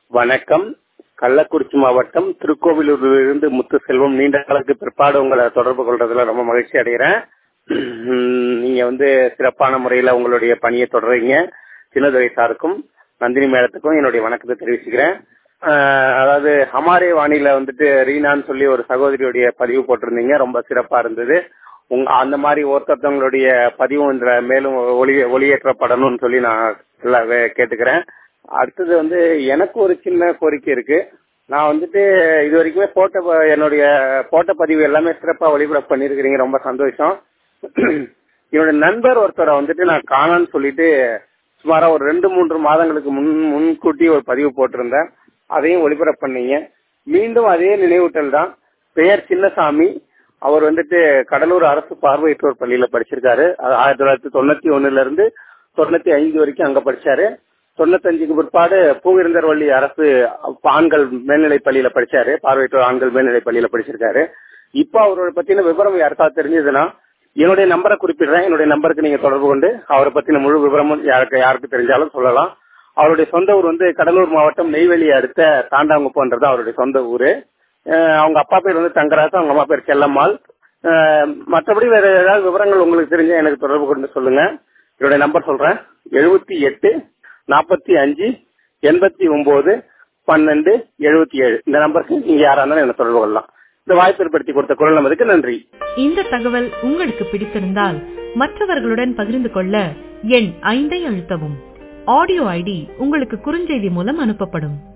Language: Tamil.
வணக்கம் கள்ளக்குறிச்சி மாவட்டம் திருக்கோவிலூரிலிருந்து முத்துசெல்வம் நீண்ட காலத்துக்கு பிற்பாடு உங்களை தொடர்பு கொள்றதுல ரொம்ப மகிழ்ச்சி அடைகிறேன் உம், நீங்க வந்து சிறப்பான முறையில உங்களுடைய பணியை தொடர்றீங்க சின்னதுரை சாருக்கும் நந்தினி மேடத்துக்கும் என்னுடைய வணக்கத்தை தெரிவிச்சுக்கிறேன் ஆஹ், அதாவது ஹமாரே வாணியில வந்துட்டு ரீனான்னு சொல்லி ஒரு சகோதரியுடைய பதிவு போட்டிருந்தீங்க ரொம்ப சிறப்பா இருந்தது உங்க அந்த மாதிரி ஒருத்தவங்களுடைய பதிவும் இந்த மேலும் ஒளி ஒளியேற்றப்படணும்னு சொல்லி நான் எல்லாம் வே- கேட்டுக்கிறேன் அடுத்தது வந்து எனக்கு ஒரு சின்ன கோரிக்கை இருக்கு நான் வந்துட்டு இது வரைக்குமே போட்ட ப- என்னுடைய போட்ட பதிவு எல்லாமே சிறப்பா ஒளிபரப்பு பண்ணிருக்கிறீங்க ரொம்ப சந்தோஷம் என்னோட நண்பர் ஒருத்தரை வந்துட்டு நான் காணான்னு சொல்லிட்டு சுமாரா ஒரு ரெண்டு மூன்று மாதங்களுக்கு முன் முன்கூட்டி ஒரு பதிவு போட்டிருந்தேன் அதையும் ஒளிபரப்பு பண்ணீங்க மீண்டும் அதே நினைவூட்டல் தான் பெயர் சின்னசாமி அவர் வந்துட்டு கடலூர் அரசு பார்வையற்றோர் பள்ளியில படிச்சிருக்காரு அது ஆயிரத்தி தொள்ளாயிரத்தி தொண்ணூத்தி ஒண்ணுல இருந்து தொண்ணூத்தி ஐந்து வரைக்கும் அங்க படிச்சாரு தொண்ணூத்தஞ்சுக்கு பிற்பாடு பூவிருந்தர்வள்ளி அரசு ஆண்கள் மேல்நிலை பள்ளியில படிச்சாரு பார்வையற்றோர் ஆண்கள் மேல்நிலை பள்ளியில படிச்சிருக்காரு இப்போ அவரோட பத்தின விவரம் யாருக்காவது தெரிஞ்சதுன்னா என்னுடைய நம்பரை குறிப்பிடுறேன் என்னுடைய நம்பருக்கு நீங்க தொடர்பு கொண்டு அவரை பத்தின முழு விவரமும் யாருக்கு யாருக்கு தெரிஞ்சாலும் சொல்லலாம் அவருடைய சொந்த ஊர் வந்து கடலூர் மாவட்டம் நெய்வேலி அடுத்த தாண்டாங்குப்பன்றது அவருடைய சொந்த ஊரு அஹ் அவங்க அப்பா பேர் வந்து தங்கராசு அவங்க அம்மா பேர் செல்லம்மாள் அஹ் மற்றபடி வேற ஏதாவது விவரங்கள் உங்களுக்கு தெரிஞ்சா எனக்கு தொடர்பு கொண்டு சொல்லுங்க என்னுடைய நம்பர் சொல்றேன் எழுபத்தி எட்டு நாற்பத்தி அஞ்சு எண்பத்தி ஒன்பது பன்னெண்டு எழுபத்தி ஏழு இந்த நம்பருக்கு நீங்க யாரா இருந்தாலும் என்ன தொடர்பு கொள்ளலாம் இந்த வாய்ப்பு ஏற்படுத்தி கொடுத்த குரல் நம்பருக்கு நன்றி இந்த தகவல் உங்களுக்கு பிடித்திருந்தால் மற்றவர்களுடன் பகிர்ந்து கொள்ள எண் ஐந்தை அழுத்தவும் ஆடியோ ஐடி உங்களுக்கு குறுஞ்செய்தி மூலம் அனுப்பப்படும்